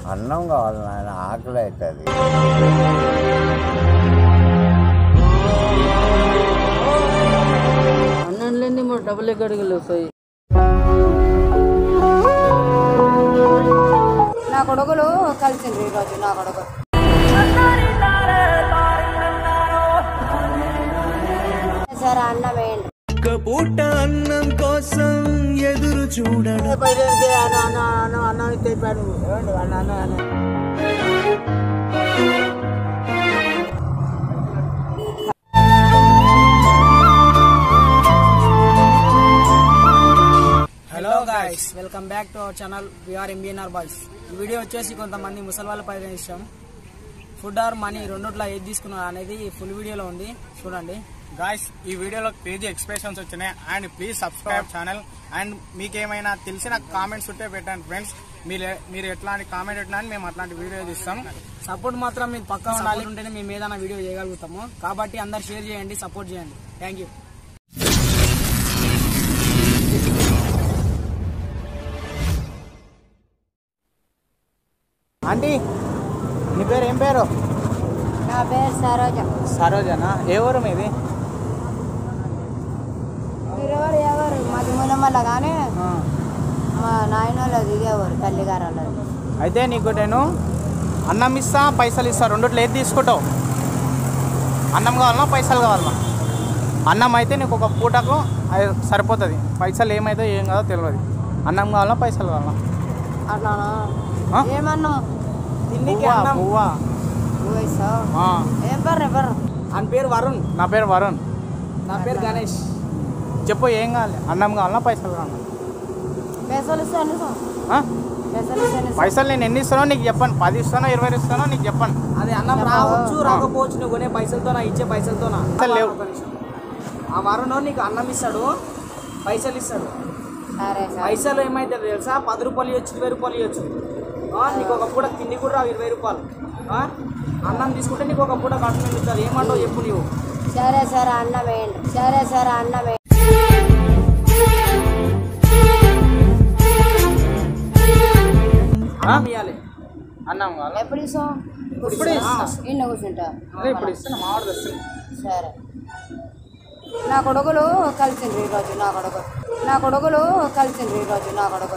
అన్నం కావాలి నాయన ఆకలి అవుతుంది అన్నం లేని మా డబ్బులు ఎక్కడికి వస్తాయి నా కొడుకులు కలిసిండ్రు ఈరోజు నా కొడుకు సరే అన్నం వేయండి పూట అన్నం కోసం ఎదురు చూడడం hello guys welcome back to our channel we are MBNR boys ఈ వీడియో వచ్చేసి కొంతమంది ముసలి వాళ్ళ పైన ఇష్టం ఫుడ్ ఆర్ మనీ రెండుట్లో ఏది తీసుకున్నారు అనేది ఫుల్ వీడియోలో ఉంది చూడండి గాయస్ ఈ వీడియోలో క్రేజీ ఎక్స్ప్రెషన్స్ వచ్చినాయి and please subscribe channel and మీకు ఏమైనా తెలిసిన కామెంట్స్ ఉంటే పెట్టండి ఫ్రెండ్స్ మీరు మీరు ఎట్లాంటి కామెంట్ పెట్టినా మేము అట్లాంటి వీడియో తీస్తాం సపోర్ట్ మాత్రం మీరు పక్కా ఉండాలి ఉంటేనే మేము ఏదైనా వీడియో చేయగలుగుతాము కాబట్టి అందరు షేర్ చేయండి సపోర్ట్ చేయండి థ్యాంక్ యూ ఆంటీ నీ పేరు ఏం పేరు నా పేరు సరోజ సరోజనా ఏ ఊరు మీది మీరెవరు ఎవరు మాది మునమల్ల కానీ మా నాయన వాళ్ళది ఇదే ఊరు తల్లిగారు వాళ్ళది అయితే నీకు నేను అన్నం ఇస్తా పైసలు ఇస్తా రెండిట్లో ఏది తీసుకుంటావు అన్నం కావాలన్నా పైసలు కావాలన్నా అన్నం అయితే నీకు ఒక పూటకు అది సరిపోతుంది పైసలు ఏమైతే ఏం కాదో తెలియదు అన్నం కావాలన్నా పైసలు కావాలన్నా అట్లానా ఆ? ఏమన్నాం తిండికి పువ్వా, అన్నం పువ్వా. నువ్వు ఇస్తావు ఆ, ఏం పేరు పేరు అని పేరు వరుణ్ నా పేరు వరుణ్ నా పేరు గణేష్ చెప్పు ఏం కావాలి అన్నం కావాలన్నా పైసలు కావాలన్నా పైసలు ఇస్తాను ఆ? పైసలు ఇస్తాను పైసలు నేను ఎన్ని ఇస్తానో నీకు చెప్పాను పది ఇస్తానో ఇరవై ఇస్తానో నీకు చెప్పాను అది అన్నం రావచ్చు రాకపోవచ్చు నువ్వు కొనే పైసలతోనా ఇచ్చే పైసలతోనా పైసలు లేవు. ఒక నిమిషం. ఆ వరుణ్ నీకు అన్నం ఇస్తాడు పైసలు ఇస్తాడు సరే సరే పైసలు ఏమైతే తెలుసా పది రూపాయలు ఇవ్వచ్చు ఇరవై రూపాయలు ఇవ్వచ్చు ఆ, నీకు ఒక పూట తిండి కూడా రావు ఇరవై రూపాయలు ఆ? అన్నం తీసుకుంటే నీకు ఒక పూట కడుపు నిండుతుంది ఏమంటావు చెప్పు నీవు సరే సరే అన్నం వేయండి సరే సరే అన్నం వేయండి అన్నం ఇవ్వాలి అన్నం కావాలా ఎప్పుడు ఇస్తావు ఇప్పుడు ఇస్తా. ఇన్న కూర్చుంటా అదే ఇప్పుడు ఇస్తాను మామిడి వస్తుంది సరే నా కొడుకులు కలిసిండ్రు ఈరోజు నా కొడుకు నా కొడుకులు కలిసిండ్రు ఈరోజు నా కొడుకు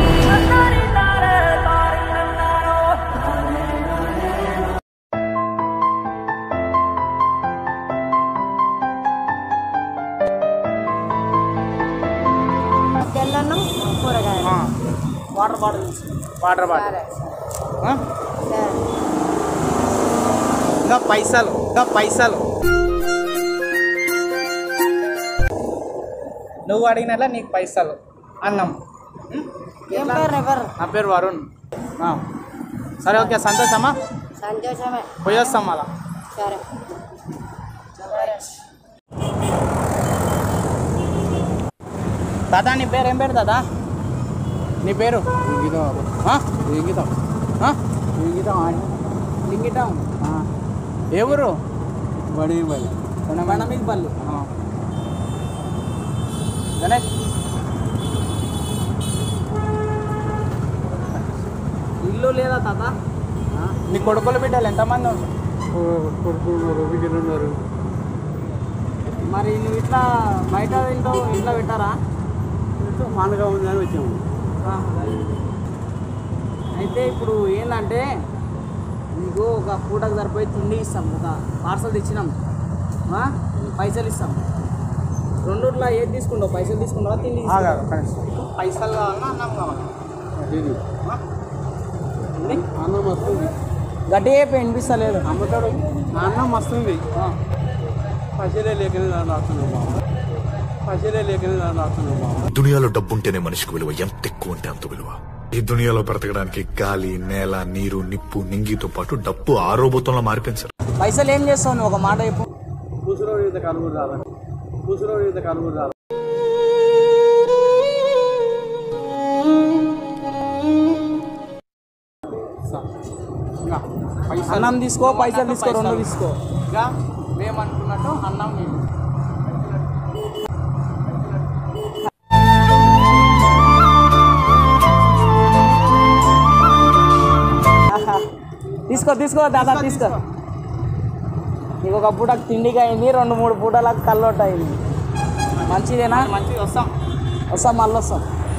తెల్లన్నం కూరగాయలు ఆ, వాటర్ బాటిల్ తీసుకో. వాటర్ బాటిల్ సరే ఆ? సరే ఇంకా పైసలు ఇంకా పైసలు నువ్వు అడిగినట్ల నీకు పైసలు అన్నం ఏం పేరు ఎవరు నా పేరు వరుణ్ ఆ. సరే ఓకే సంతోషమా సంతోషమే పోయొస్తాం అలా సరే దాదా నీ పేరు ఏం పేరు దాదా నీ పేరు ఆ? ఆ? లింగిటం ఏ ఊరు బండ మీద పల్లి ఆ. గణేష్ ఇల్లు లేదా తాత నీ కొడుకుల బిడ్డలు ఎంతమంది ఉన్నారు మరి నువ్వు ఇట్లా బయట తింటావు ఇంట్లో పెట్టారా పండుగ ఉందని వచ్చాము అయితే ఇప్పుడు ఏంటంటే నీకు ఒక పూటకు సరిపోయి తిండి ఇస్తాం ఒక పార్సల్ తెచ్చినాం ఆ? పైసలు ఇస్తాం రెండుట్లో ఏది తీసుకుంటావు పైసలు తీసుకుంటావా తిండి తీసుకుంటావా? ఆగాగు, కనీసం. పైసలు కావాలన్నా అన్నం కావాలా ఆ? ఏంది? అన్నం వస్తుంది గట్టిగా చెప్పి వినిపిస్తలేదు అమ్ముతాడు అన్నం వస్తుంది పసిలే లేకనే దాన్ని రాస్తున్నాం బాబు పసిలే లేకనే దాన్ని రాస్తున్నాం బాబు దునియాలో డబ్బుంటేనే మనిషికి విలువ ఎంత ఎక్కువ ఉంటే అంత విలువ ఈ దునియాలో బ్రతకడానికి గాలి నేల నీరు నిప్పు నింగితో పాటు డబ్బు ఆరోబోతంలో మారిపోయింది సార్ పైసలు ఏం చేస్తావు నువ్వు ఒక మాట చెప్పు ముసులో ఇంత కనుగోలు రాదు ముసులో ఇంత కనుగోలు రాదు ఇంకా పైసలు అన్నం తీసుకో పైసలు తీసుకో రెండు తీసుకో ఇంకా మేము అనుకున్నట్టు అన్నం నీళ్ళు తీసుకో తీసుకో దాదా తీసుకో నీకు ఒక పూట తిండికి అయింది రెండు మూడు పూటలకు కల్లోట అయింది మంచిదేనా మంచిగా వస్తాం వస్తాం మళ్ళీ వస్తాం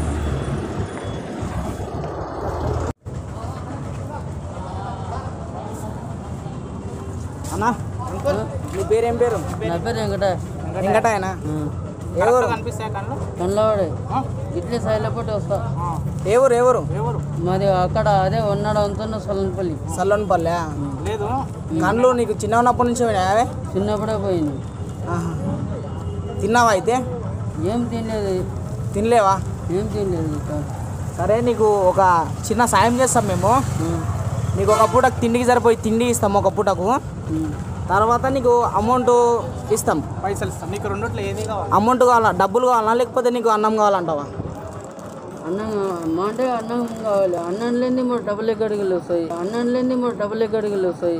అన్నా నీ పేరేం పేరు నా పేరు వెంకట వెంకటాయనా ఏ ఊరు కనిపిస్తాయి కళ్ళు కన్నవాడే ఇడ్లీ సైలపట్టి వస్తా ఏ ఊరు ఏ ఊరు మాది అక్కడ అదే ఉన్నాడు అంతున్న సొలనపల్లి సల్లోనిపల్లె లేదు కళ్ళు నీకు చిన్న ఉన్నప్పటి నుంచి పోయినాయా చిన్నప్పుడే పోయింది ఆహా. తిన్నావా అయితే ఏం తినలేదు తినలేవా ఏం తినలేదు ఇంకా. సరే నీకు ఒక చిన్న సాయం చేస్తాం మేము నీకు ఒక పూటకు తిండికి సరిపోయి తిండి ఇస్తాం ఒక పూటకు ఉమ్. తర్వాత నీకు అమౌంట్ ఇస్తాం పైసలు ఇస్తాం నీకు రెండిట్లో ఏది కావాలి అమౌంట్ కావాలా డబ్బులు కావాలా లేకపోతే నీకు అన్నం కావాలంటావా అన్నం మా అంటే అన్నం కావాలి అన్నం లేని మూడు డబుల్ ఎగ్ అడుగులు వస్తాయి అన్నం లేని మూడు డబుల్ ఎగ్ అడుగులు వస్తాయి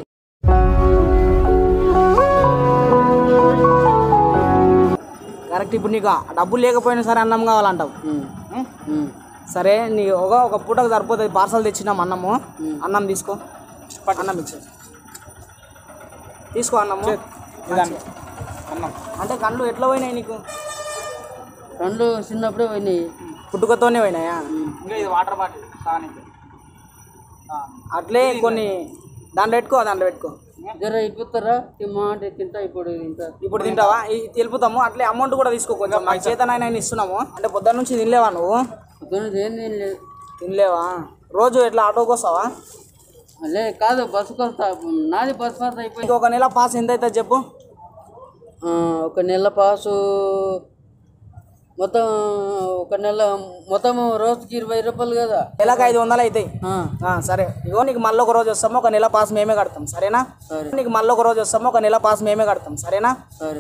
కరెక్ట్ ఇప్పుడు నీకు డబ్బులు లేకపోయినా సరే అన్నం కావాలంటావు ఉమ్. ఉమ్. సరే నీ ఒక ఒక పూటకు సరిపోతుంది పార్సల్ తెచ్చినాం అన్నము అన్నం తీసుకో అన్నం ఇచ్చే తీసుకో అన్నము ఇదాన్ని అన్నం అంటే కళ్ళు ఎట్లా పోయినాయి నీకు కళ్ళు చిన్నప్పుడే పోయినాయి పుట్టుకతోనే పోయినాయా ఇంకా ఇది వాటర్ బాటిల్ కానీ అట్లే కొన్ని దాంట్లో పెట్టుకో దాంట్లో పెట్టుకో జర ఇప్పుతారా మా అంటే తింటా ఇప్పుడు తింటా ఇప్పుడు తింటావా ఈ- తెలుపుతాము అట్లే అమౌంట్ కూడా తీసుకో కొంచెం మా చేతనైనా ఇస్తున్నాము అంటే పొద్దున్న నుంచి తినలేవా నువ్వు పొద్దున్న ఏం తినలేదు తినలేవా రోజు ఎట్లా ఆటోకి వస్తావా లే కాదు బస్సుకు వస్తా నాది బస్ పాస్ అయిపోయింది ఇంకొక నెల పాస్ ఎంత అవుతుంది చెప్పు ఆ, ఒక నెల పాసు మొత్తం ఒక నెల మొత్తం రోజుకి ఇరవై రూపాయలు కదా నెలకు ఐదు వందలు అవుతాయి ఆ, ఆ, సరే ఇగో నీకు మళ్ళీ ఒక రోజు వస్తాము ఒక నెల పాస్ మేమే కడతాం సరేనా సరే. నీకు మళ్ళీ ఒక రోజు వస్తాము ఒక నెల పాస్ మేమే కడతాం సరేనా సరే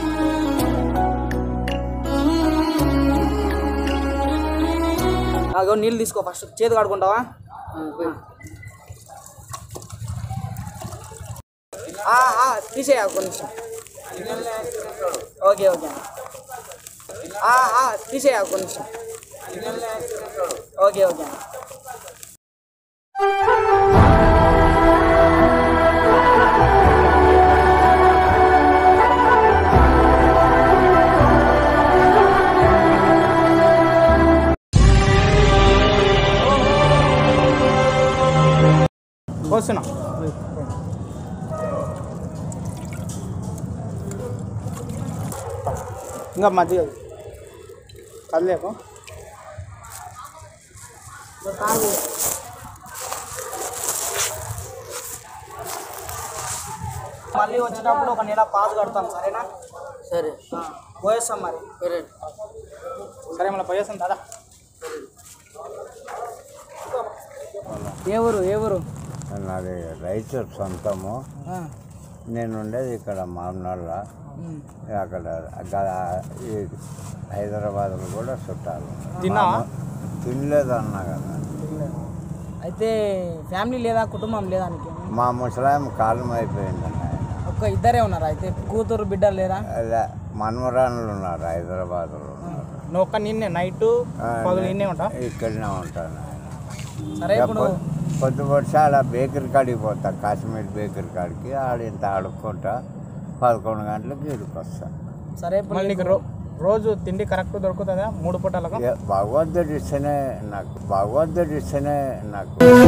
అగో నీళ్ళు తీసుకో ఫస్ట్ చేతి కడుకుంటావా ఆ, పోయి. ఆ, ఆ, తీసేయ కొంచెం ఓకే ఓకే ఆ, ఆ, తీసేయ కొంచెం ఓకే ఓకే పోస్తున్నా ఇంకా మధ్య కదలేకు మళ్ళీ వచ్చేటప్పుడు ఒక నెల పాస్ కడతాం సరేనా సరే ఆ, పోయేస్తాం మరి సరే సరే మళ్ళీ పోయేస్తాను దాదా ఏ ఊరు ఏ ఊరు నాది రైతు సొంతము ఆ, నేను ఉండేది ఇక్కడ మామనాళ్ళ ఉమ్. అక్కడ గ- ఈ హైదరాబాద్లో కూడా చుట్టాలు తిన్నావా తినలేదు అన్నా కదా అయితే ఫ్యామిలీ లేదా కుటుంబం లేదా నీకు మా ముసలాం కాలం అయిపోయింది ఆయన ఒక్క ఇద్దరే ఉన్నారు అయితే కూతురు బిడ్డలు లేరా అదే మన్మరాన్లు ఉన్నారు హైదరాబాద్లో ఉన్నారు నువ్వు ఒక్క నిన్నే నైట్ ఆ, పగులు నిన్నే ఉంటా ఇక్కడనే ఉంటాను ఆయన సరే ఇప్పుడు పొద్దు పొడిచి ఆడ బేకరీ కాడికి పోతా కాశ్మీర్ బేకరీ కాడికి ఆడ ఇంత ఆడుకుంటా పదకొండు గంటలకు ఇక్కడికి వస్తా సరే ఇప్పుడు మళ్ళీ నీకు రో రోజు తిండి కరెక్ట్ దొరుకుతుందా మూడు పూటలకు ఇక భగవంతుడు ఇస్తేనే నాకు భగవంతుడు ఇస్తేనే నాకు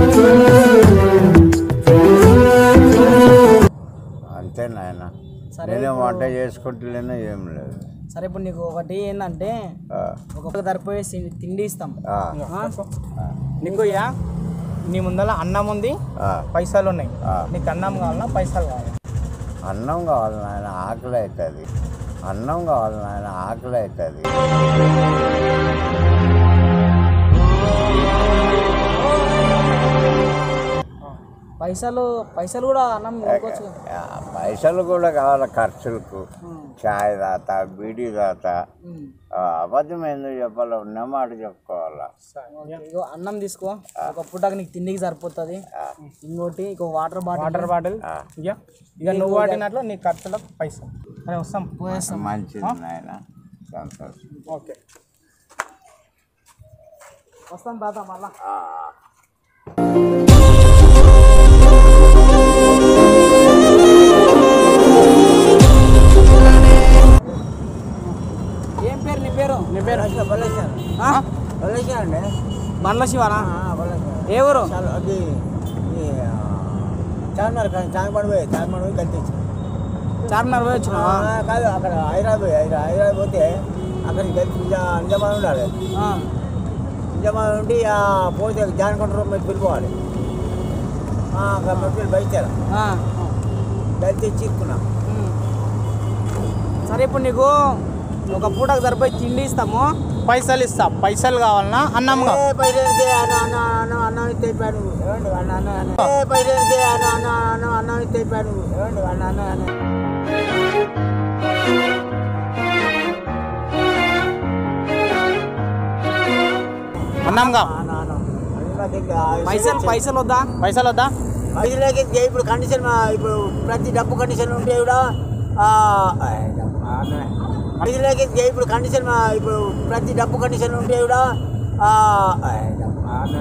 అంతే నాయన సరే నేనే వంట చేసుకుంటలేను ఏం లేదు సరే ఇప్పుడు నీకు ఒకటి ఏంటంటే ఆ, ఒక్కొక్క సరిపోయే సి- తిండి ఇస్తాం ఆ, ఆ? నీకు యా నీ ముందర అన్నం ఉంది ఆ. పైసలు ఉన్నాయి ఆ. నీకు అన్నం కావాలన్నా పైసలు కావాలి అన్నం కావాలి నాయన ఆకలి అవుతుంది అన్నం కావాలి నాయన ఆకలి అవుతుంది పైసలు పైసలు కూడా అన్నం కొనుక్కోవచ్చు కదా. ఆ, పైసలు కూడా కావాలి ఖర్చులకు చాయ్ తాత బీడీ తాత ఉమ్. ఆ, అబద్ధం ఎందుకు చెప్పాలి ఉన్న మాట చెప్పుకోవాలా ఇగో అన్నం తీసుకో ఒక పూటకి నీకు తిండికి సరిపోతుంది ఇంకోటి ఇంకో వాటర్ బాటిల్ వాటర్ బాటిల్ ఇక ఇక నువ్వు వాడినట్లు నీ ఖర్చులకు పైసలు సరే వస్తాం మంచిది నాయన సంతోషం ఓకే వస్తాం తాత మళ్ళా ఆ, ఆ. బండ్ల శివనా ఏ ఊరు అది చార్మినార్ చార్మినార్ పోయి చార్మినార్ పోయి కట్టించి చార్మినార్ పోయి వచ్చినావా కాదు అక్కడ హైదరాబాద్ పోయి హైదరాబాద్ హైదరాబాద్ పోతే అక్కడికి కలిసి నిజామాబాద్ ఉండాలి ఆ, నిజామాబాద్ ఉండి ఆ పోతే జానకొండ రూమ్ మీద వెళ్ళిపోవాలి అక్కడ మెట్లు బయట ఆ, బయట చిక్కున్నాం ఉమ్. సరే ఇప్పుడు నీకు ఒక పూటకు సరిపోయి తిండి ఇస్తాము పైసలు ఇస్తా పైసలు కావాలన్నా అన్నం కావాలి ఏ పైసలకి అన్న అన్న అన్న అన్నం ఇస్తే అయిపోయాడు ఏమండి అన్న అన్న అన్న ఏ పైసలకి అన్న అన్న అన్న అన్నం ఇస్తే అయిపోయాడు ఏమండి అన్న అన్న అన్న అన్నం కావాలి అన్న అన్న అది నాకు ఇంకా పైసలు పైసలు వద్దా పైసలు వద్దా పైసలకి ఇంకా ఇప్పుడు కండిషన్ మా- ఇప్పుడు ప్రతి డబ్బు కండిషన్ ఉంటే కూడా ఆ, ఆ, అన్న. పైసలకి ఇంకా ఇప్పుడు కండిషన్ మా- ఇప్పుడు ప్రతి డబ్బు కండిషన్ ఉంటే కూడా ఆ, ఆ, అన్న.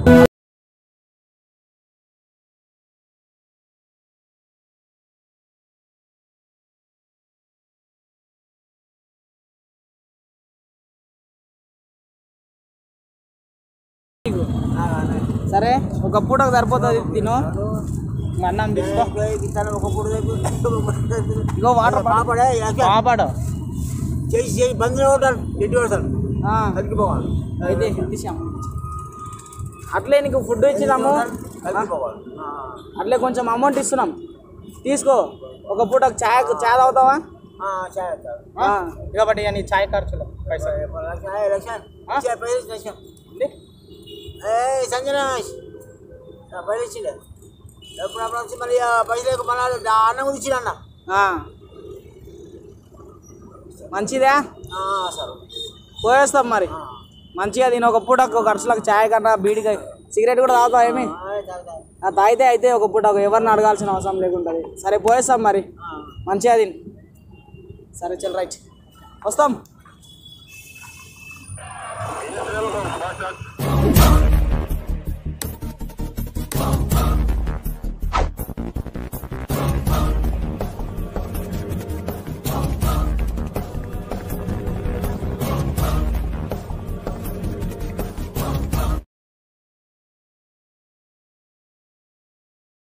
సరే ఒక పూటకు సరిపోతుంది తిను అన్నం తీసుకో ఇస్తాను ఒక పూట సరిపోతుంది. ఇగో వాటర్ పా- పాపడే యాక్షన్. పాపాడు చేసి చేసి బంద్ కొడతాను ఎట్టి కొడతాను ఆ, కలిగిపోవాలి అయితే తీసాం అట్లే నీకు ఫుడ్ ఇచ్చినాము కలిగిపోవాలి అట్లే కొంచెం అమౌంట్ ఇస్తున్నాం తీసుకో ఒక పూటకు చాయ్ చాయ్ తాగుతావా చేస్తాను ఆ, కాబట్టి ఇక నీ చాయ్ ఖర్చులు పైసలు ఎలక్షన్ పైసలు ఎలక్షన్ ఏ సంజన పైసలు ఇచ్చిండే ఎప్పుడు అప్పుడు వచ్చి మళ్ళీ ఆ పైసలు మళ్ళీ అన్నం కూడా ఇచ్చిన అన్న ఆ. మంచిదా సార్ పోయేస్తాం మరి మంచిగా దీని ఒక పూటకు ఖర్చులకు చాయ్ కన్నా బీడిగా సిగరెట్ కూడా తాగుతావు ఏమి ఆ తాగితే అయితే ఒక పూటకు ఎవరిని అడగాల్సిన అవసరం లేకుంటుంది సరే పోయేస్తాం మరి మంచిగా తిని సరే చల్ రైట్ వస్తాం